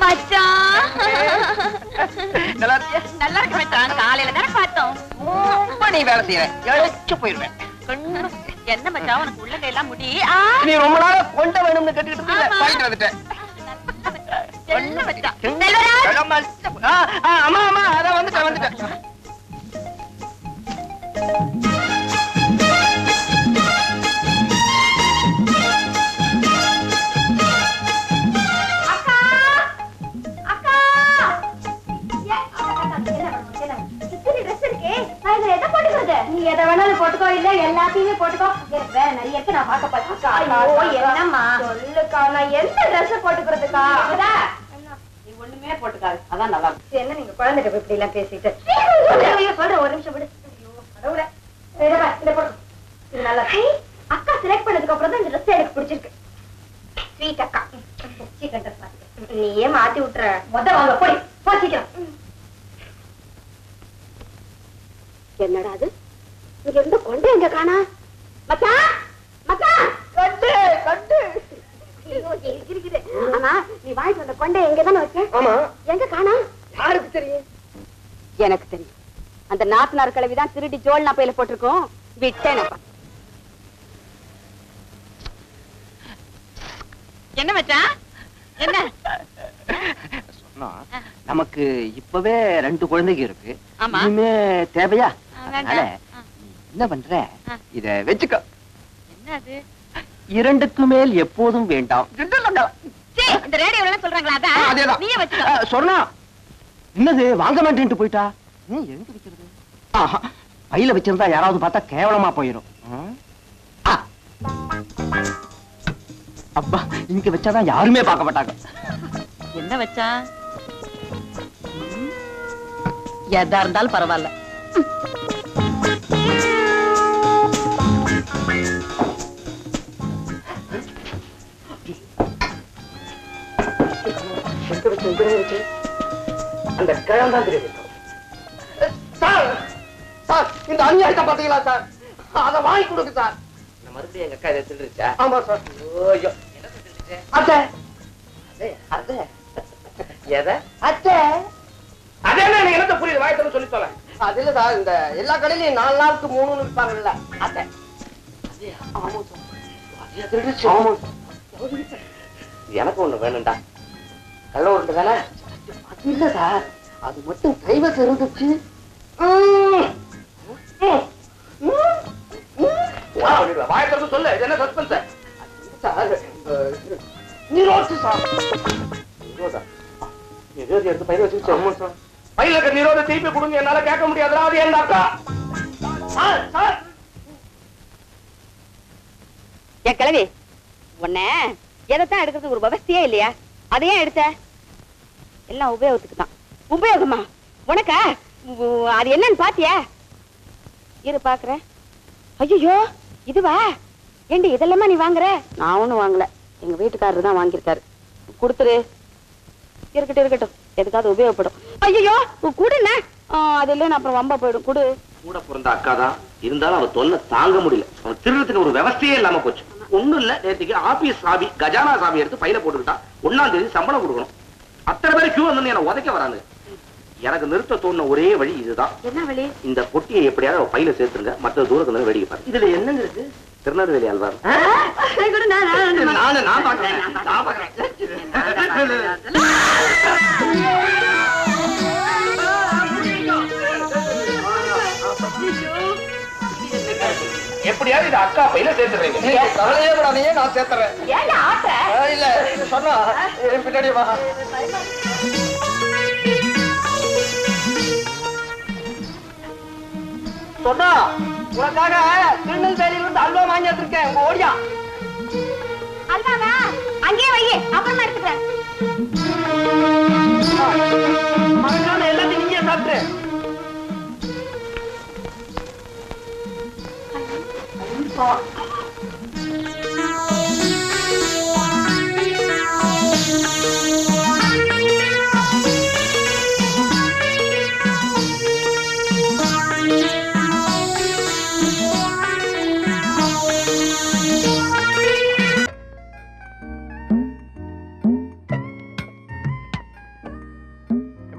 மச்சான் நல்லா இருக்கியா நல்லா இருக்கு மச்சான் காலையில தானே பார்த்தோம் ரொம்ப நீ வேலை செய்யற எழுச்சு போயிருவேன் கண்ணு. என்ன மச்சான் உனக்கு உள்ள கையெல்லாம் முடி ஆ, நீ ரொம்ப நாளா கொண்ட வேணும்னு கேட்டுக்கிட்டு இருந்தீங்க ஆமா. வாங்கிட்டு வந்துட்டேன் என்ன மச்சான் செல்வராஜ். செல்லம்மா, ஆ, ஆ, அம்மா அம்மா அதான் வந்துட்டேன் வந்துட்டேன் அக்கா அக்கா ஏ, இத்தனை dress இருக்கே, நான் இதுல எதை போட்டுக்கிறது? நீ எதை வேணாலும் போட்டுக்கோ இல்ல எல்லாத்தையுமே போட்டுக்கோ எனக்கு வேற நிறைய இருக்கு நான் பார்க்க போறேன் ஐயோ என்னம்மா சொல்லுக்கா நான் எந்த ட்ரெஸ் போட்டுக்கிறதுக்கா நீ ஒண்ணுமே போட்டுக்காது அதான் நல்லா இருக்கும். என்ன நீங்க குழந்தைகிட்ட போய் இப்படி எல்லாம் பேசிட்டு ஐயோ, சொல்றேன் ஒரு நிமிஷம் விடு ஐயோ, கடவுளே. இதை பாரு, இதை போடு. இது நல்லா இருக்கு. ஐ, அக்கா செலக்ட் பண்ணதுக்கு அப்புறம் தான் இந்த ட்ரெஸ் எனக்கு பிடிச்சிருக்கு ஸ்வீட் அக்கா சீக்கிரம் ட்ரெஸ் மாத்திக்க நீயே மாத்தி விட்டுற முத வாங்க போய் போ சீக்கிரம் என்னடா அது இங்க இருந்து கொண்டு எங்க காணா மச்சான் மச்சான் கட்டு கட்டு ஐயோ, இருக்கு, இருக்குது. ஆமா நீ வாங்கிட்டு வந்த கொண்டை எங்க தானே வச்ச ஆமா எங்க காணா யாருக்கு தெரியும் எனக்கு தெரியும் அந்த நாத்தனார் கிழவி தான் திருடி ஜோல்னா பையில போட்டிருக்கோம் விட்டேனப்பா என்ன மச்சான் என்ன சொன்னா நமக்கு இப்பவே ரெண்டு குழந்தைங்க இருக்கு ஆமா. இனிமே தேவையா ஆ, வேண்டாம். அதனால ஆ. நீ என்ன பண்ற ஆ. இத வச்சுக்க என்ன அது இரண்டுக்கு மேல் எப்போதும் வேண்டாம் சீ, இந்த ரேடியோல எல்லாம் சொல்றாங்களா ஆ, அதான் அதேதான். நீயே வச்சுக்கோ ஆ, சொன்னா என்னது வாங்க மாட்டேன்ட்டு போயிட்டா ம், எங்க வைக்கிறது ஆஹா, பையில வச்சிருந்தா யாராவது பார்த்தா கேவலமா போயிடும் ம். ஆ. அப்பா இங்க வச்சாதான் யாருமே பார்க்க மாட்டாங்க என்ன வச்சா எதா இருந்தாலும் பரவாயில்ல எங்க வச்சு எங்க வச்சு அந்த கிழம் தான் தெரியுது சார் சார் இந்த அநியாயத்தை பாத்தீங்களா சார் அத வாங்கி கொடுங்க சார் இந்த மறுபடியும் எங்க அக்கா இதை திருடுச்சா ஆமா சார் ஐயோ என்ன திருடுச்சு அத்தை அதே அதே எதை அத்தை அதே என்ன எனக்கு என்னத்த புரியுது வாய்த்தன்னு சொல்லி சொல்ல அது இல்ல சார் இந்த எல்லா கடையிலயும் நாலு நாளுக்கு மூணுன்னு விற்பாங்கல்ல அத்தை ஆமா சார் அதே திருடுச்சு ஆமா எனக்கு ஒண்ணு வேணும்டா கள்ள உருண்டு தானே அது இல்ல சார் அது மட்டும் கைவசம் இருந்துச்சு வாயத்திறந்து சொல்லு இது என்ன சஸ்பென்ஸ் சார் நீரோட்டு சார் நிரோதா நிரோதி எடுத்து பயிர் வச்சு ஆமா சார் பையில இருக்க நிரோத திருப்பி கொடுங்க என்னால கேட்க முடியாதுடா அது எங்க அக்கா சார் சார் என் கிழவி உன்ன எதைத்தான் எடுக்கிறது ஒரு விவசாயே இல்லையா அதையே எடுத்த எல்லாம் உபயோகத்துக்கு தான் உபயோகமா உனக்கா உ- அது என்னன்னு பாத்தியா இரு பாக்குறேன் ஐயோ இதுவா ஏண்டி இதெல்லாமா நீ வாங்குற நான் ஒண்ணும் வாங்கல எங்க வீட்டுக்காரரு தான் வாங்கியிருக்காரு கொடுத்துரு இருக்கட்டும் இருக்கட்டும் எதுக்காவது உபயோகப்படும் ஐயோ கொடுண்ணே அது இல்லைன்னு அப்புறம் வம்பா போயிடும் கொடு கூட பிறந்த அக்கா தான் இருந்தாலும் அவ தொல்லை தாங்க முடியல அவன் திருடுறதுக்கு ஒரு விவசாயே இல்லாம போச்சு ஒண்ணும் இல்ல நேற்றுக்கு ஆபீஸ் சாவி கஜானா சாவி எடுத்து பையில போட்டுக்கிட்டான் ஒண்ணாம் தேதி சம்பளம் கொடுக்கணும் அத்தனை பேர் கியூ வந்து என்ன உதைக்க வராங்க எனக்கு நிறுத்த தோணுன ஒரே வழி இதுதான் என்ன வழி இந்த பொட்டியை எப்படியாவது அவ பையில சேர்த்துருங்க மற்ற தூரத்துல இருந்து வேடிக்கை பாரு இதுல என்னங்க இருக்கு திருநெல்வேலி அல்வா நானு நான் பாக்குறேன் நான் பாக்குறேன் எப்படியாவது இது அக்கா பையில சேர்த்துறீங்க நீங்க கவலையே படாதீங்க நான் சேர்த்துறேன் ஏன்டா ஆசை ஆ, இல்ல சொன்னா என் பின்னாடி வா சொன்னா உனக்காக திருநெல்வேலியில இருந்து அல்வா வாங்கி வச்சிருக்கேன் உங்க ஓடியா அல்வாவா அங்கேயே வையே அப்புறமா எடுத்துக்கிறேன் மறக்காம எல்லாத்தையும் நீங்க சாப்பிட்டு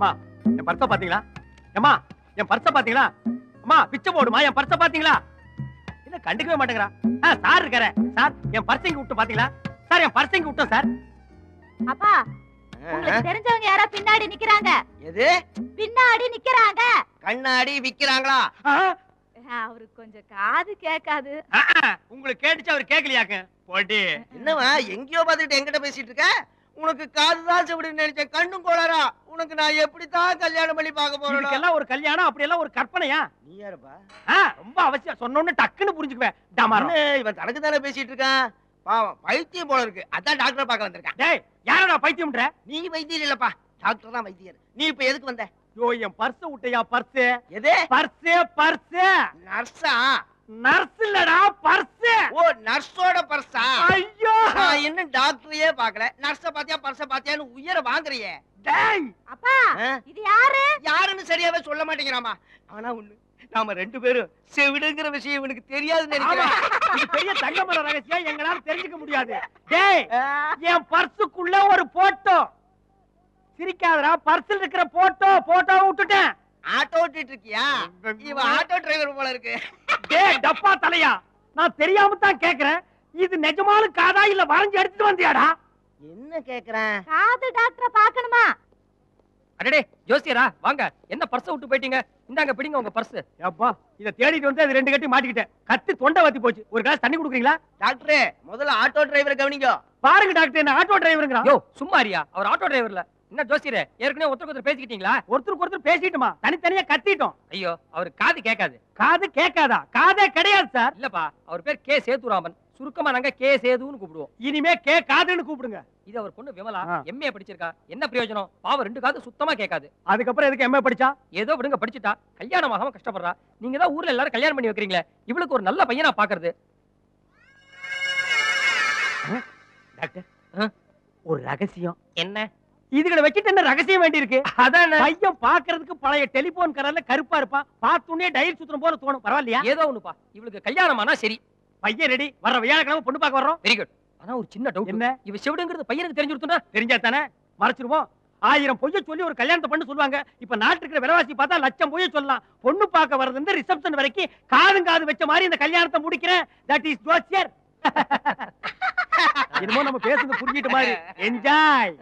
அம்மா என் பர்ஸ பாத்தீங்களா அம்மா என் பர்ஸ பாத்தீங்களா அம்மா பிச்சை போடுமா என் பர்ஸ பாத்தீங்களா என்ன கண்டுக்கவே மாட்டேங்கிறா ஆ, சார் இருக்காரு சார் என் பர்ஸ் இங்க விட்டு பாத்தீங்களா சார் என் பர்ஸ் இங்க விட்டோம் சார் அப்பா உங்களுக்கு தெரிஞ்சவங்க யாரோ பின்னாடி நிக்கிறாங்க எது பின்னாடி நிக்கிறாங்க கண்ணாடி விக்கிறாங்களா ஆ, அவருக்கு கொஞ்சம் காது கேட்காது ஆ, ஆ, உங்களுக்கு கேட்டுச்சு அவர் கேட்கலையாக்கு போட்டி என்னவா எங்கேயோ பார்த்துட்டு என்கிட்ட பேசிட்டு இருக்க உனக்கு காதுதான் செவிடுன்னு நினைச்சேன் கண்ணும் கோளாரா உனக்கு நான் எப்படித்தான் கல்யாணம் பண்ணி பார்க்க போறேன் இதுக்கெல்லாம் ஒரு கல்யாணம் அப்படி எல்லாம் ஒரு கற்பனையா நீ யாருப்பா ஆ, ரொம்ப அவசியம் சொன்னோன்னு டக்குன்னு புரிஞ்சுக்குவேன் டமாரம் என்ன, இவன் தனக்கு தானே பேசிட்டு இருக்கான் பாவம் பைத்தியம் போல இருக்கு அதான் டாக்டர் பார்க்க வந்திருக்கான் டேய் யாரடா பைத்தியம்ன்ற நீ வைத்தியர் இல்லப்பா டாக்டர் தான் வைத்தியர் நீ இப்ப எதுக்கு வந்த ஐயோ என் பர்ஸ் விட்டையா பர்ஸ் எது பர்ஸ் பர்ஸ் நர்ஸா நர்ஸ் இல்லடா பர்ஸ் ஓ நர்ஸோட பர்ஸா ஐயோ நான் இன்னும் டாக்டரையே பார்க்கல நர்ஸ பாத்தியா பர்ஸ பாத்தியான்னு உயர வாங்குறியே டேய் அப்பா ஆ? இது யாரு யாருன்னு சரியாவே சொல்ல மாட்டேங்கிறாமா ஆனா ஒண்ணு நாம ரெண்டு பேரும் செவிடுங்கிற விஷயம் இவனுக்கு தெரியாதுன்னு ஆமா, நினைக்கிறேன் இது பெரிய தங்கமர ரகசியம் எங்களால தெரிஞ்சுக்க முடியாது டேய் ஆ, என் பர்சுக்குள்ள ஒரு போட்டோ சிரிக்காதடா பர்சில் இருக்கிற போட்டோ போட்டோவை விட்டுட்டேன் ஆட்டோ ஓட்டிட்டு இருக்கியா இவன் ஆட்டோ டிரைவர் போல இருக்கு டேய் டப்பா தலையா நான் தெரியாம தான் கேக்குறேன் இது நிஜமாலும் காதா இல்ல வரைஞ்சு எடுத்துட்டு வந்தியாடா என்ன கேக்குறேன் காது டாக்டரை பார்க்கணுமா அடடே ஜோசியரா வாங்க என்ன பர்ஸ விட்டு போயிட்டீங்க இந்தாங்க பிடிங்க உங்க பர்ஸ் அப்பா இத தேடிட்டு வந்து அது ரெண்டு கட்டி மாட்டிக்கிட்டேன் கத்தி தொண்டை வத்தி போச்சு ஒரு கிளாஸ் தண்ணி குடுக்குறீங்களா டாக்டரே முதல்ல ஆட்டோ டிரைவரை கவனிங்க பாருங்க டாக்டர் என்ன ஆட்டோ டிரைவருங்கிறான் யோ சும்மாரியா அவர் ஆட்டோ டிரைவர்ல என்ன ஜோசியரே ஏற்கனவே ஒருத்தருக்கு ஒருத்தர் பேசிக்கிட்டீங்களா ஒருத்தருக்கு ஒருத்தர் பேசிட்டுமா தனித்தனியா கத்திட்டோம் ஐயோ அவர் காது கேட்காது காது கேட்காதா காதே கிடையாது சார் இல்லப்பா அவர் பேர் கே சேதுராமன் சுருக்கமா நாங்க கே சேதுன்னு கூப்பிடுவோம் இனிமே கே காதுன்னு கூப்பிடுங்க இது அவர் பொண்ணு விமலா ஆ. எம்ஏ படிச்சிருக்கா என்ன பிரயோஜனம் பாவம் ரெண்டு காது சுத்தமா கேட்காது அதுக்கப்புறம் எதுக்கு எம்ஏ படிச்சா ஏதோ விடுங்க படிச்சுட்டா கல்யாணம் ஆகாம கஷ்டப்படுறா நீங்க தான் ஊர்ல எல்லாரும் கல்யாணம் பண்ணி வைக்கிறீங்களே இவளுக்கு ஒரு நல்ல பையனா பாக்குறது டாக்டர் ஆ? ஒரு ரகசியம் என்ன இதுகளை வச்சுட்டு என்ன ரகசியம் வேண்டி இருக்கு அதானே பையன் பாக்குறதுக்கு பழைய டெலிபோன் கலர்ல கருப்பா இருப்பான் பார்த்தோன்னே டயல் சுத்தணும் போல தோணும் பரவாயில்லையா ஏதோ ஒண்ணுப்பா இவளுக்கு கல்யாணம் ஆனா சரி பையன் ரெடி வர வியாழக்கிழமை பொண்ணு பார்க்க வர்றோம் வெரி குட் ஆனா ஒரு சின்ன டவுட் என்ன இவ செவிடுங்கிறது பையனுக்கு தெரிஞ்சு கொடுத்தா தெரிஞ்சா தானே மறைச்சிருவோம் ஆயிரம் பொய்ய சொல்லி ஒரு கல்யாணத்தை பண்ணு சொல்லுவாங்க இப்ப நாட்டு இருக்கிற விலைவாசி பார்த்தா லட்சம் பொய்ய சொல்லலாம் பொண்ணு பார்க்க வர்றது இருந்து ரிசப்ஷன் வரைக்கும் காதும் காது வச்ச மாதிரி இந்த கல்யாணத்தை முடிக்கிறேன் தட் இஸ் ஜோசியர் என்னமோ நம்ம பேசுறது புரிஞ்சிட்ட மாதிரி என்ஜாய்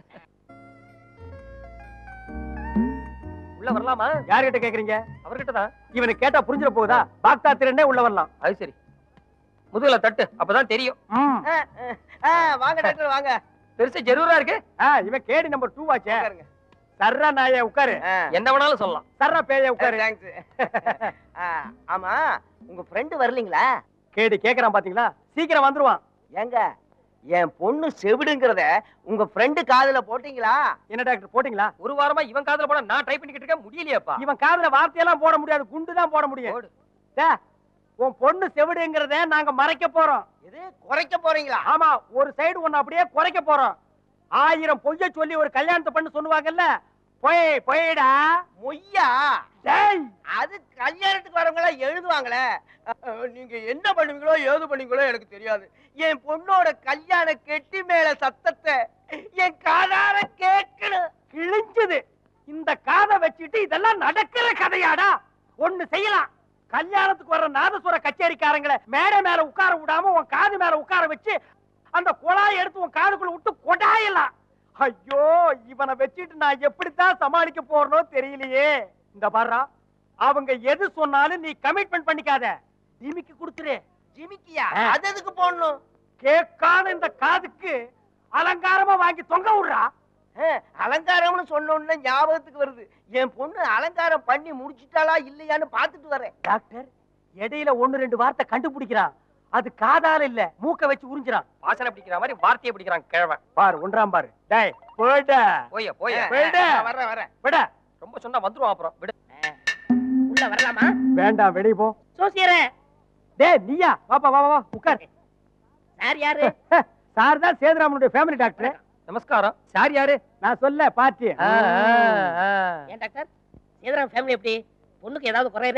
உள்ள வரலாமா யார்கிட்ட கேக்குறீங்க அவர்கிட்ட தான் இவனுக்கு கேட்டா புரிஞ்சிட போகுதா பாக்தா திரண்டே உள்ள வரலாம் அது சரி முதுகுல தட்டு அப்பதான் தெரியும் ம். ஆ, ஆ, ஆ, வாங்க டாக்டர் வாங்க பெருசு ஜெரூரா இருக்கு ஆ, இவன் கேடி நம்பர் டூ ஆச்சே உட்காருங்க. சர்ரா நாய உட்காரு ஆ, என்ன வேணாலும் சொல்லலாம் சர்ரா பேய உட்காரு thanks. ஆ, ஆமா உங்க ஃப்ரெண்டு வரலீங்களா கேடி கேக்குறான் பாத்தீங்களா சீக்கிரம் வந்துருவான் ஏங்க என் பொண்ணு செவிடுங்கிறத உங்க ஃப்ரெண்டு காதுல போட்டீங்களா என்ன டாக்டர் போட்டீங்களா ஒரு வாரமா இவன் காதுல போனா நான் ட்ரை பண்ணிக்கிட்டு இருக்கேன் முடியலையாப்பா இவன் காதுல வார்த்தையெல்லாம் போட முடியாது குண்டு தான் போட முடியும் போடு. டே, உன் பொண்ணு செவிடுங்கிறத நாங்க மறைக்க போறோம் இது குறைக்க போறீங்களா ஆமா ஒரு சைடு ஒண்ணு அப்படியே குறைக்க போறோம் ஆயிரம் பொய்ய சொல்லி ஒரு கல்யாணத்தை பண்ணு சொல்லுவாங்கல்ல பொய் பொய்டா மொய்யா டேய் அது கல்யாணத்துக்கு வரவங்க எல்லாம் எழுதுவாங்களே அஹ், நீங்க என்ன பண்ணுவீங்களோ ஏது பண்ணுவீங்களோ எனக்கு தெரியாது என் பொண்ணோட கல்யாண கெட்டி மேல சத்தத்தை என் காதார கேட்கணும் கிழிஞ்சது இந்த காதை வச்சுட்டு இதெல்லாம் நடக்கிற கதையாடா ஒண்ணு செய்யலாம் கல்யாணத்துக்கு வர்ற நாதசுர கச்சேரிக்காரங்களை மேடை மேல உட்கார விடாம உன் காது மேல உட்கார வச்சு அந்த குழாய் எடுத்து உன் காதுக்குள்ள விட்டு கொடாயலாம் ஐயோ இவனை வச்சுட்டு நான் எப்படித்தான் சமாளிக்க போறனோ தெரியலையே இந்த பாருடா அவங்க எது சொன்னாலும் நீ கமிட்மெண்ட் பண்ணிக்காத டிமிக்கு கொடுத்துரு ஜிமிக்கியா ஆ. அது எதுக்கு போடணும் கேட்காத இந்த காதுக்கு அலங்காரமா வாங்கி தொங்க விடுறா அஹ், அலங்காரம்னு சொன்ன உடனே ஞாபகத்துக்கு வருது என் பொண்ணு அலங்காரம் பண்ணி முடிச்சிட்டாளா இல்லையான்னு பார்த்துட்டு வரேன் டாக்டர் இடையில ஒண்ணு ரெண்டு வார்த்தை கண்டுபிடிக்கிறான் அது காதால இல்ல மூக்க வச்சு உறிஞ்சிரான் வாசனை பிடிக்கிற மாதிரி வார்த்தையை பிடிக்கிறான் கிழவன் பாரு ஒன்றாம் பாரு டேய் போயிட போய போய போயிடு. அஹ், வரேன் வரேன் விட ரொம்ப சொன்னா வந்துருவான் அப்புறம் விடு உள்ள வரலாமா வேண்டாம் வெளிய போ சோசியரே டேய் நீயா வாப்பா வா வா, வா உட்கார் சார் யாரு சார் தான் சேதுராமனுடைய ஃபேமிலி டாக்டர் நமஸ்காரம் சார் யாரு நான் சொல்ல பார்ட்டி ஆ, ஆ, ஆ. ஏன் டாக்டர் சேதுராம் ஃபேமிலி எப்படி பொண்ணுக்கு ஏதாவது குறையறே இருக்கா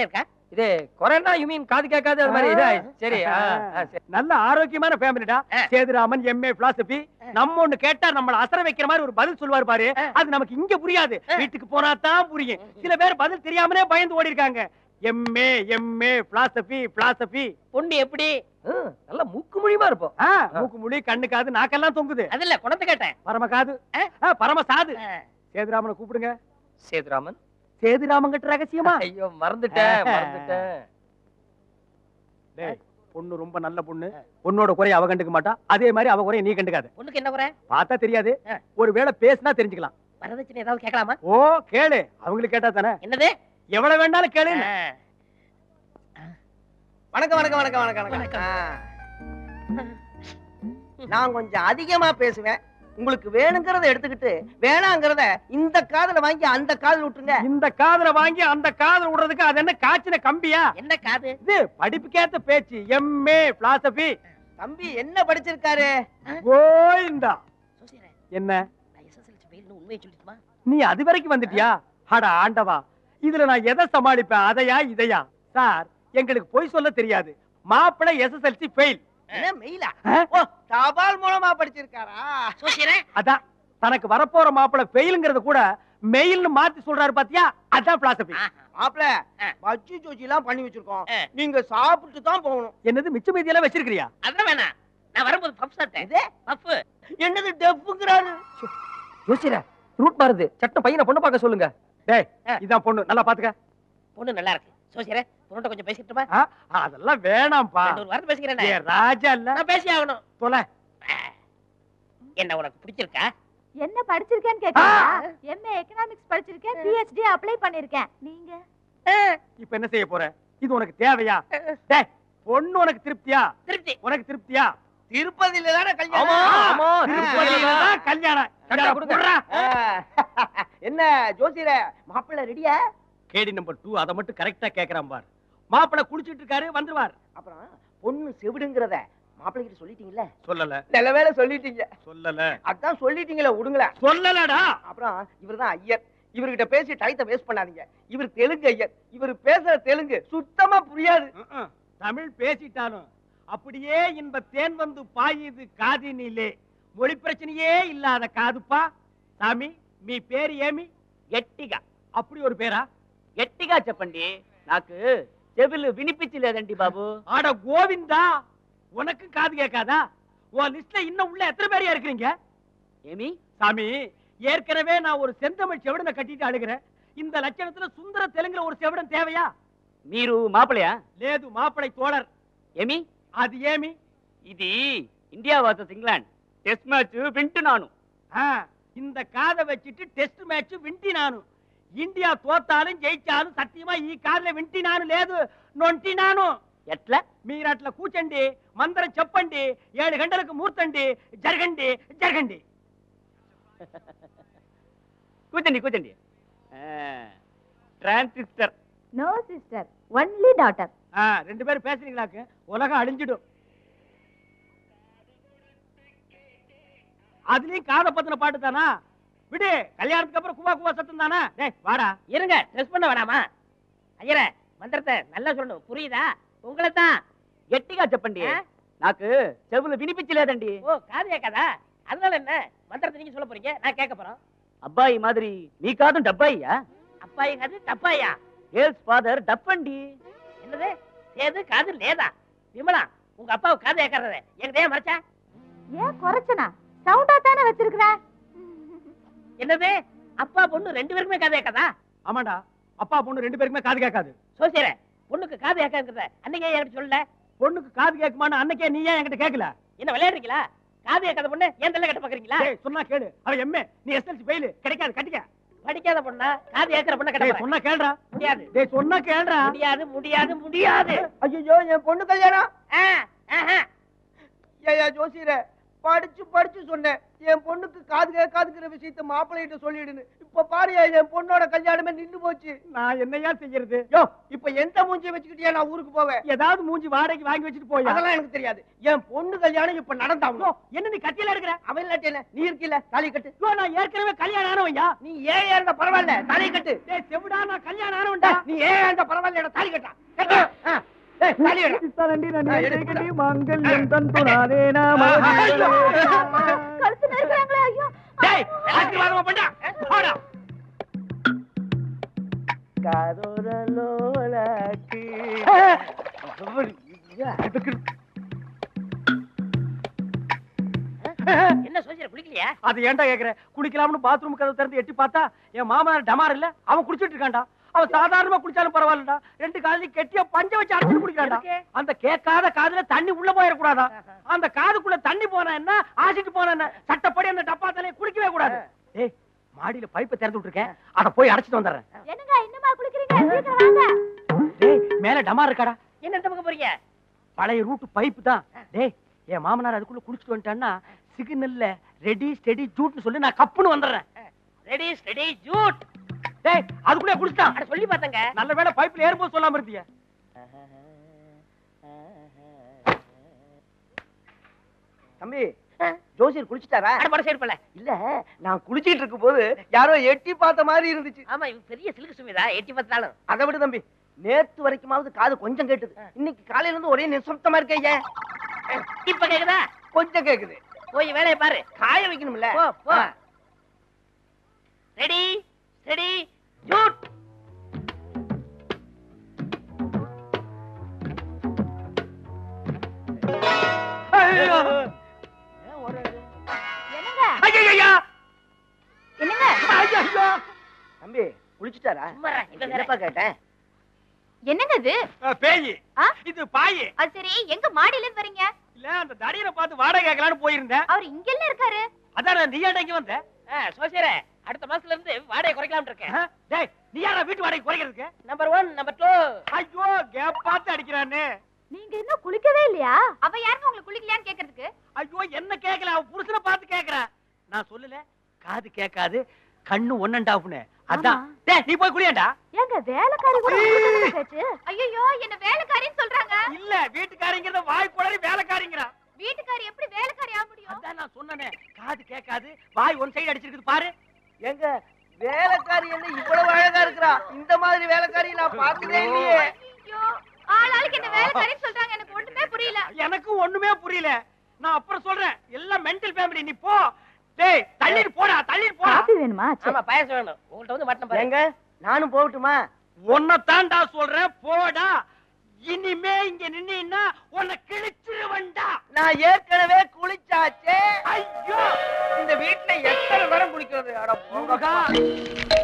இது கொரோனா யூ மீன் காது கேட்காது அது மாதிரி இதா சரி ஆ, ஆ, சரி. நல்ல ஆரோக்கியமான ஃபேமிலிடா சேதுராமன் எம்ஏ பிலாசபி நம்ம ஒண்ணு கேட்டா நம்மள அசர வைக்கிற மாதிரி ஒரு பதில் சொல்லுவார் பாரு அது நமக்கு இங்க புரியாது வீட்டுக்கு போனா தான் புரியும் சில பேர் பதில் தெரியாமலே பயந்து ஓடி இருக்காங்க எம்ஏ எம்ஏ பிலாசபி பிலாசபி பொண்ணு எப்படி ஆ, நல்ல மூக்கு மொழியுமா இருப்போம் மூக்கு முடி கண்ணு காது நாக்கெல்லாம் தொங்குது அது இல்ல குணத்தை கேட்டேன் பரம காது ஆ, பரம சாது சேதுராமனை கூப்பிடுங்க சேதுராமன் சேதுராமன் கிட்ட ரகசியமா ஐயோ மறந்துட்டேன் மறந்துட்டேன் டேய், பொண்ணு ரொம்ப நல்ல பொண்ணு பொண்ணோட குறைய அவ கண்டுக்க மாட்டா அதே மாதிரி அவ குறைய நீ கண்டுக்காத பொண்ணுக்கு என்ன குறை பார்த்தா தெரியாது ஆ. ஒருவேளை பேசினா தெரிஞ்சுக்கலாம் வரதட்சணை ஏதாவது கேட்கலாமா ஓ கேளு அவங்களுக்கு கேட்டா தானே என்னது எவ்வளவு வேணாலும் கேளு வணக்கம் வணக்கம் வணக்கம் வணக்கம் வணக்கம் ஆ. நான் கொஞ்சம் அதிகமா பேசுவேன் உங்களுக்கு வேணுங்கிறத எடுத்துக்கிட்டு வேணாங்கிறத இந்த காதுல வாங்கி அந்த காதுல விட்டுருங்க இந்த காதுல வாங்கி அந்த காதுல விடுறதுக்கு அது என்ன காய்ச்சின கம்பியா என்ன காது இது படிப்புக்கேத்த பேச்சு எம்ஏ பிலாசபி தம்பி என்ன படிச்சிருக்காரு கோயிந்தா சோசியரே, என்ன நான் SSLC ஃபெயில்னு உண்மையை சொல்லிட்டுமா நீ அது வரைக்கும் வந்துட்டியா அட ஆண்டவா இதுல நான் எதை சமாளிப்பேன் அதையா இதையா சார் எங்களுக்கு பொய் சொல்ல தெரியாது மாப்பிள்ளை எஸ்எஸ்எல்சி ஃபெயில் என்ன மெயிலா ஓ தபால் மூலமா படிச்சிருக்காரா சோசியரே அதான் தனக்கு வரப்போற மாப்பிள்ளை ஃபெயிலுங்கிறத கூட மெயில்னு மாத்தி சொல்றாரு பாத்தியா அதான் பிலாசபி மாப்பிள ஆ. பஜ்ஜி ஜோஜி எல்லாம் பண்ணி வச்சிருக்கோம் ஆ. நீங்க சாப்பிட்டு தான் போகணும் என்னது மிச்ச மீதியெல்லாம் வச்சிருக்கிறியா அதான் வேணாம் நான் வரும்போது பஃப் சாப்பிட்டேன் இது பஃப் என்னது டெப்புங்கிறாரு யோசிச்சிர ரூட் மாறுது சட்டம் பையனை பொண்ணு பார்க்க சொல்லுங்க டேய் ஆ. இதான் பொண்ணு நல்லா பாத்துக்க பொண்ணு நல்லா இருக்கு சோசியரே பொண்ணுட்ட கொஞ்சம் பேசிட்டுமா ஆ, அதெல்லாம் வேணாம்ப்பா ரெண்டு ஒரு வார்த்தை பேசிக்கிறேன் ஏ ராஜா இல்ல நான் பேசி ஆகணும் தொலை என்ன உனக்கு பிடிச்சிருக்கா என்ன படிச்சிருக்கேன்னு கேக்குறீங்களா எம்ஏ எக்கனாமிக்ஸ் படிச்சிருக்கேன் பிஹெச்டி அப்ளை பண்ணிருக்கேன் நீங்க இப்ப என்ன செய்ய போற இது உனக்கு தேவையா டேய் பொண்ணு உனக்கு திருப்தியா திருப்தி உனக்கு திருப்தியா திருப்பதியில தானே ஆமா கல்யாணம் ஆமா திருப்பதியில தான் கல்யாணம் சட்டை இந்தா, கொடுங்க. குர்ரா. ஆ. என்ன ஜோசியர மாப்பிள்ளை ரெடியா கேடி நம்பர் டூ அதை மட்டும் கரெக்டா கேக்குறான் பார் மாப்பிள்ளை குடிச்சிட்டு இருக்காரு வந்துருவார் அப்புறம் பொண்ணு செவிடுங்கிறத மாப்பிள்ளை கிட்ட சொல்லிட்டீங்கல்ல சொல்லல நல்ல வேளை சொல்லிட்டீங்க சொல்லல அதான் சொல்லிட்டீங்களே விடுங்களேன் சொல்லலடா அப்புறம் இவர்தான் ஐயர் இவர்கிட்ட பேசி டயத்தை வேஸ்ட் பண்ணாதீங்க இவர் தெலுங்கு ஐயர் இவர் பேசுற தெலுங்கு சுத்தமா புரியாது ம்ம். தமிழ் பேசிட்டாலும் அப்படியே இன்ப தேன் வந்து பாயுது காதினிலே மொழி பிரச்சனையே இல்லாத காதுப்பா சாமி మీ పేరు ఏమి గట్టిగా அப்படி ஒரு பேரா గట్టిగా చెప్పండి నాకు చెవులు వినిపించలేదండి బాబు ஆட கோவிந்தா உனக்கு காது கேட்காதா உன் லிஸ்ட்ல இன்னும் உள்ள எத்தனை பேரையா இருக்கிறீங்க ఏమి சாமி ஏற்கனவே நான் ஒரு செந்தமிழ் செவிடனை கட்டிட்டு அழுகிறேன் இந்த லட்சணத்துல சுந்தர தெலுங்குல ஒரு செவிடன் தேவையா మీరు మాపలయా లేదు மாப்பிளை தோழர் ఏమి அது ஏமி ఇది India versus England test match వింటున్నాను ஆ, இந்த காதை வச்சுட்டு டெஸ்ட் மேட்ச் விண்டி நானு இந்தியா தோத்தாலும் ஜெயிச்சாலும் சத்தியமா ఈ కాదులో వింటి నాను లేదు నొంటి నాను ఎట్లా మీరు అట్లా కూర్చోండి మందరం చెప్పండి ఏడు గంటలకు మూర్తండి జరగండి జరగండి కూర్చోండి కూర్చోండి transistor no sister only daughter ஆ, ரெண்டு பேரும் பேசுறீங்களாக்கு உலகம் அழிஞ்சிடும் அதுலயும் காதை பத்தின பாட்டு தானா விடு கல்யாணத்துக்கு அப்புறம் குவா குவா சத்தம் தானா டேய் வாடா இருங்க ட்ரெஸ் பண்ண வேணாமா ஐயரே மந்திரத்தை நல்லா சொல்லணும் புரியுதா உங்களை தான் గట్టిగా చెప్పండి ఆ? నాకు చెవులు వినిపించలేదండి ஓ காது கேட்காதா அதனால என்ன மந்திரத்தை நீங்க சொல்ல போறீங்க நான் கேட்க போறோம் అబ్బాయి మాదిరి మీ కాదు డబ్బాయ్యా அப்பாయి காது தப்பாயா ఏల్స్ ఫాదర్ డప్పండి என்னது சேது காது லேதா விமலா உங்க அப்பாவுக்கு காது கேட்கறத எனக்கு ஏன் மறைச்சா ஏன் குறைச்சனா சவுண்டா தானே வச்சிருக்கிற என்னது அப்பா பொண்ணு ரெண்டு பேருக்குமே காது கேட்காதா ஆமாண்டா அப்பா பொண்ணு ரெண்டு பேருக்குமே காது கேட்காது சோசியர பொண்ணுக்கு காது கேட்காதுங்கிறத அன்னைக்கே என்கிட்ட சொல்லல பொண்ணுக்கு காது கேட்குமான்னு அன்னைக்கே நீ ஏன் என்கிட்ட கேட்கல என்ன விளையாடுறீங்களா காது கேட்காத பொண்ணு ஏன் தள்ள கட்ட பாக்குறீங்களா டேய், சொன்னா கேளு அவ எம்ஏ நீ எஸ்எல்சி ஃபெயில் கிடைக்காது கட்டிக்க படிக்காத பொண்ணா காது கேட்கிற பொண்ணை கட்ட டேய் போறேன். சொன்னா கேளுடா முடியாது டேய் சொன்னா கேளுடா முடியாது முடியாது முடியாது ஐயோ என் பொண்ணு கல்யாணம் ஆ, ஆஹா. ஏயா ஜோசியர படிச்சு படிச்சு சொன்னேன் என் பொண்ணுக்கு காது கேட்காதுங்கிற விஷயத்த மாப்பிள்ளைகிட்ட சொல்லிடுன்னு இப்ப பாரு என் பொண்ணோட கல்யாணமே நின்னு போச்சு நான் என்னையா செய்யறது யோ இப்ப எந்த மூஞ்சியை வச்சுக்கிட்டே நான் ஊருக்கு போவேன் ஏதாவது மூஞ்சி வாடகைக்கு வாங்கி வச்சுட்டு போய் அதெல்லாம் எனக்கு தெரியாது என் பொண்ணு கல்யாணம் இப்ப நடந்தாகணும் என்ன நீ கத்தியில எடுக்கிற அவன் இல்லாட்டி என்ன நீ இருக்கீல தாலி கட்டு ஐயோ, நான் ஏற்கனவே கல்யாணம் ஆனவையா நீ ஏன் இருந்தா பரவாயில்ல தாலி கட்டு டேய் செவிடா நான் கல்யாணம் ஆனவன்டா நீ ஏன் இருந்தா பரவாயில்ல தாலி கட்டா கட்டு. ஆ. ஏய், தாலி எடு. ஆ, எடுத்துடா. மங்கல்யம் தந்துனானே நாம ஐயோ. கழுத்து நெருக்கிறாங்களே ஐயோ டேய் ஆசீர்வாதமா பண்ணா போடா என்ன சோசியல குளிக்கலையா அது ஏன்டா கேக்குற குளிக்கலாம்னு பாத்ரூம் கதவு திறந்து எட்டி பார்த்தா என் மாமனார் டமார் இல்ல அவன் குடிச்சிட்டு இருக்கான்டா அவன் சாதாரணமா குளிச்சாலும் பரவாயில்லடா ரெண்டு காலையும் கெட்டியா பஞ்ச வச்சு அடைச்சு குடிக்கிறான்டா எதுக்கு? அந்த கேட்காத காதுல தண்ணி உள்ள போயிடக்கூடாதா அந்த காதுக்குள்ள தண்ணி போனா என்ன ஆசிட்டு போனா என்ன சட்டப்படி அந்த டப்பா தலையை குடிக்கவே கூடாது ஏய் மாடியில பைப்பை திறந்து விட்டுருக்கேன் அத போய் அடைச்சிட்டு வந்துடுறேன் என்னங்க இன்னுமா குளிக்கிறீங்க சீக்கிரம் வாங்க டேய் மேல டமார் இருக்காடா என்ன இந்த பக்கம் போறீங்க பழைய ரூட் பைப்பு தான் டேய் என் மாமனார் அதுக்குள்ள குடிச்சிட்டு வந்துட்டான்னா சிக்னல்ல ரெடி ஸ்டெடி ஜூட்னு சொல்லி நான் கப்புன்னு வந்துடுறேன் ரெடி ஸ்டெடி ஜூட் டேய் அதுக்குள்ளே குடிச்சிட்டான் அட சொல்லி பார்த்தங்க நல்ல வேளை பைப்ல ஏறும்போது சொல்லாம இருந்தியே தம்பி ஜோசியர் குளிச்சிட்டாரா அட மனசு இருப்பல இல்ல நான் குளிச்சிட்டு இருக்கும் போது யாரோ எட்டி பார்த்த மாதிரி இருந்துச்சு ஆமா இவன் பெரிய சிலுக்கு சுமிதா எட்டி பார்த்தாலும் அதை விடு தம்பி நேத்து வரைக்குமாவது காது கொஞ்சம் கேட்டுது இன்னைக்கு காலையில இருந்து ஒரே நிசப்தமா இருக்கே ஏன் இப்ப கேக்குதா கொஞ்சம் கேக்குது போய் வேலையை பாரு காய வைக்கணும்ல போ போ ஆ. ரெடி ரெடி ஜூட் என்னங்க ஐயையையா! என்னங்க ஐயையோ! தம்பி குளிச்சுட்டாரா சும்மா இரு, இவன் வேற. என்னப்பா கேட்டேன் என்னங்க இது அஹ், பேயி ஆ? இது பாயி அது சரி எங்க மாடியில இருந்து வரீங்க இல்ல அந்த தடியரை பார்த்து வாடகை கேட்கலான்னு போயிருந்தேன் அவர் இங்க எல்லாம் இருக்காரு அதான் நீ ஏன்டா இங்க வந்த ஆ, சோசியரே அடுத்த மாசத்துல இருந்து வாடகை குறைக்கலாம் இருக்கேன் அஹ், டேய் நீ யாரா வீட்டு வாடகை குறைக்கிறதுக்கு நம்பர் ஒன் நம்பர் டூ ஐயோ கேப் பார்த்து அடிக்கிறானே நீங்க இன்னும் குளிக்கவே இல்லையா அவ யாருங்க உங்களுக்கு குளிக்கலையான்னு கேக்குறதுக்கு ஐயோ என்ன கேட்கல அவ புருஷனை பார்த்து கேக்குறா நான் சொல்லல காது கேட்காது கண்ணு ஒன்னண்டாப்னு அதான் ஆமா. டேய் நீ போய் குளியாண்டா ஏங்க வேலைக்காரி கூட உங்களுக்கு கேச்சு ஐயோ என்ன வேலைக்காரின்னு சொல்றாங்க இல்ல வீட்டுக்காரிங்கிறத வாய் குளறி வேலைக்காரிங்கிறா வீட்டுக்காரி எப்படி வேலைக்காரி ஆக முடியும் அதான் நான் சொன்னனே காது கேட்காது வாய் ஒன் சைடு அடிச்சிருக்குது பாரு எங்க வேலைக்காரி என்ன இவ்வளவு அழகா இருக்கிறா இந்த மாதிரி வேலைக்காரி நான் பார்த்ததே இல்லையே ஐயோ ஆள் ஆளுக்கு என்ன வேலைக்காரின்னு சொல்றாங்க எனக்கு ஒண்ணுமே புரியல எனக்கு ஒண்ணுமே புரியல நான் அப்புறம் சொல்றேன் எல்லாம் மென்டல் ஃபேமிலி நீ போ டேய் தள்ளிட்டு போடா தள்ளிட்டு போடா வேணுமா ஆமா பாயசம் வேணும் உங்கள்ட்ட வந்து மட்டன் பாரு எங்க நானும் போகட்டுமா உன்னை தாண்டா சொல்றேன் போடா இனிமே இங்க நின்னா உன்னை கிழிச்சிருவன்டா நான் ஏற்கனவே குளிச்சாச்சே ஐயோ இந்த வீட்டுல எத்தனை தரம் குளிக்கிறது அட முருகா போங்கப்பா.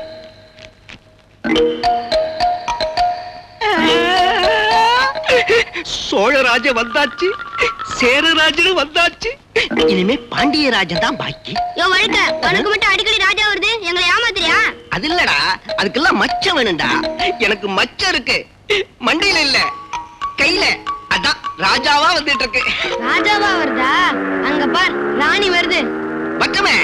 சோழராஜ வந்தாச்சு சேரராஜனும் வந்தாச்சு இனிமே பாண்டியராஜன் தான் பாக்கி யோ வழுக்க உனக்கு மட்டும் அடிக்கடி ராஜா வருது எங்களை ஏமாத்துறியா அது இல்லடா அதுக்கெல்லாம் மச்சம் வேணும்டா எனக்கு மச்சம் இருக்கு மண்டையில இல்ல கையில அதான் ராஜாவா வந்துட்டு இருக்கு ராஜாவா வருதா அங்க பார் ராணி வருது பக்கமே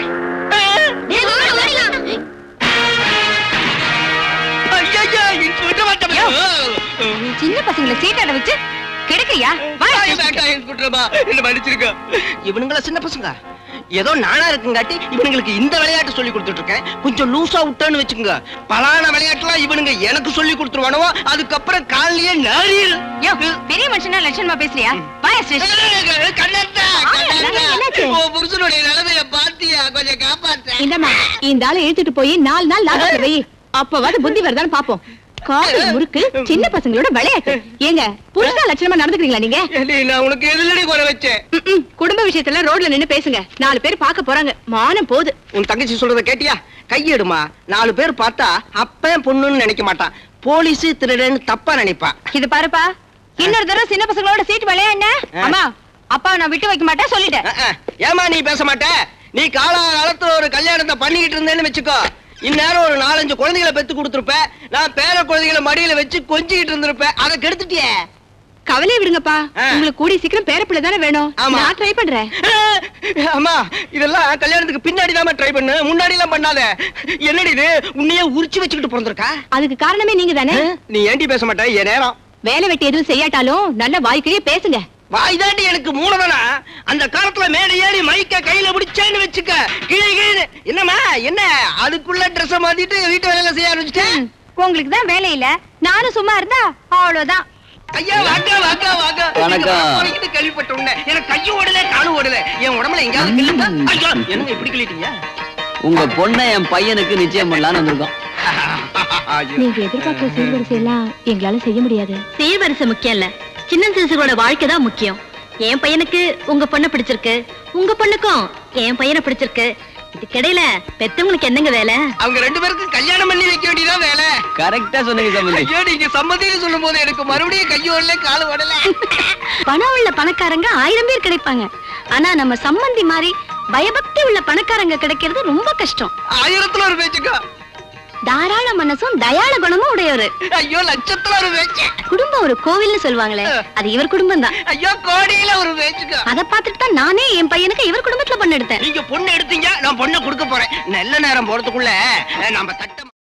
ஐயா விட மாட்டேன் சின்ன பசங்களை சீட்டாட வச்சு கிடைக்கிறியா என்ன மன்னிச்சிருக்க இவனுங்கள சின்ன பசங்க ஏதோ நானா இருக்குங்காட்டி இவனுங்களுக்கு இந்த விளையாட்டு சொல்லி கொடுத்துட்டு இருக்கேன் கொஞ்சம் லூசா விட்டேன்னு வச்சுக்கோங்க பலான விளையாட்டுலாம் இவனுங்க எனக்கு சொல்லி கொடுத்துருவானோ அதுக்கப்புறம் காலையே நாரியல் பெரிய மனுஷனா லட்சணமா பேசுறியா வாயா ஸ்டேஷன் கண்ணத்தா என்னாச்சு? உன் புருஷனுடைய நிலைமைய பாத்தியா கொஞ்சம் காப்பாத்த இந்தம்மா இந்த ஆளை இழுத்துட்டு போய் நாலு நாள் லாபத்துல வை அப்பவாது புத்தி வருதான்னு பாப்போம் காதல் முறுக்கு சின்ன பசங்களோட விளையாட்டு ஏங்க புருஷா லட்சணமா நடந்துக்கிறீங்களா நீங்க ஏண்டி, நான் உனக்கு எதிரடி குறை வச்சேன் ம்ம். குடும்ப விஷயத்துல ரோட்ல நின்னு பேசுங்க நாலு பேர் பார்க்க போறாங்க மானம் போகுது உன் தங்கச்சி சொல்றத கேட்டியா கையெடுமா நாலு பேர் பார்த்தா அப்பன் பொண்ணுன்னு நினைக்க மாட்டான் போலீஸ் திருடன்னு தப்பா நினைப்பா இது பாருப்பா இன்னொரு தடவை சின்ன பசங்களோட சீட் விளையாடுன ஆ. அம்மா அப்பாவை நான் விட்டு வைக்க மாட்டேன் சொல்லிட்டேன் அஹ், அஹ். ஏம்மா நீ பேச மாட்ட நீ காலகாலத்துல ஒரு கல்யாணத்தை பண்ணிக்கிட்டு இருந்தேன்னு வச்சுக்கோ இந்நேரம் ஒரு நாலஞ்சு குழந்தைகளை பெத்து கொடுத்துருப்ப நான் பேர குழந்தைகளை மடியில வச்சு கொஞ்சிக்கிட்டு இருந்திருப்பேன் அதை கெடுத்துட்டியே கவலையை விடுங்கப்பா ஆ. உங்களுக்கு கூடிய சீக்கிரம் பேரப்பிள்ளை தானே வேணும் ஆமா. நான் ட்ரை பண்றேன் அம்மா இதெல்லாம் கல்யாணத்துக்கு பின்னாடி தான் ட்ரை பண்ணு முன்னாடி எல்லாம் பண்ணாத என்னடி இது உன்னையே உரிச்சு வச்சுக்கிட்டு பிறந்திருக்கா அதுக்கு காரணமே நீங்க தானே நீ ஏண்டி பேச மாட்டே என் நேரம் வேலை வெட்டி எதுவும் செய்யாட்டாலும் நல்ல வாய்க்கையே பேசுங்க வாய்தாண்டி எனக்கு மூலதனா அந்த காலத்துல மேடை ஏறி மைக்க கையில பிடிச்சேன்னு வச்சுக்க கீழே கீழே என்னம்மா என்ன அதுக்குள்ள ட்ரெஸ் மாத்திட்டு வீட்டு வேலையில செய்ய ஆரம்பிச்சிட்டேன் உங்களுக்கு தான் வேலை இல்ல நானும் சும்மா இருந்தா அவ்வளவுதான் ஐயா வாங்க வாங்க வாங்க வணக்கம் கேள்விப்பட்ட உடனே எனக்கு கையும் ஓடல காலும் ஓடல என் உடம்புல எங்கேயாவது கிள்ளுங்க ஐயோ என்னங்க இப்படி கிள்ளிட்டீங்க உங்க பொண்ணை என் பையனுக்கு நிச்சயம் பண்ணலாம்னு வந்திருக்கோம் ஐயோ. நீங்க எதிர்பார்க்கிற சீர்வரிசை எல்லாம் எங்களால செய்ய முடியாது சீர்வரிசை முக்கியம் இல்ல சின்ன சிசுகளோட வாழ்க்கை தான் முக்கியம் என் பையனுக்கு உங்க பொண்ணை பிடிச்சிருக்கு உங்க பொண்ணுக்கும் என் பையனை பிடிச்சிருக்கு இதுக்கிடையில பெத்தவங்களுக்கு என்னங்க வேலை அவங்க ரெண்டு பேருக்கும் கல்யாணம் பண்ணி வைக்க வேண்டியதான் வேலை கரெக்டா சொன்னீங்க சம்பந்தி ஐயோ நீங்க சம்மதின்னு சொல்லும் போது எனக்கு மறுபடியும் கையும் ஓடல காலும் ஓடல பணம் உள்ள பணக்காரங்க ஆயிரம் பேர் கிடைப்பாங்க ஆனா நம்ம சம்பந்தி மாதிரி பயபக்தி உள்ள பணக்காரங்க கிடைக்கிறது ரொம்ப கஷ்டம் ஆயிரத்துல ஒரு பேச்சுக்கா தாராள மனசும் தயாள குணமும் உடையவரு ஐயோ லட்சத்துல ஒரு பேச்சு குடும்பம் ஒரு கோவில்னு சொல்லுவாங்களே அது இவர் குடும்பம் தான் ஐயோ கோடியில ஒரு பேச்சுக்கா அதை பார்த்துட்டு தான் நானே என் பையனுக்கு இவர் குடும்பத்துல பொண்ணு எடுத்தேன் நீங்க பொண்ணு எடுத்தீங்க நான் பொண்ணை கொடுக்க போறேன் நல்ல நேரம் போறதுக்குள்ள அஹ், நம்ம தட்டம்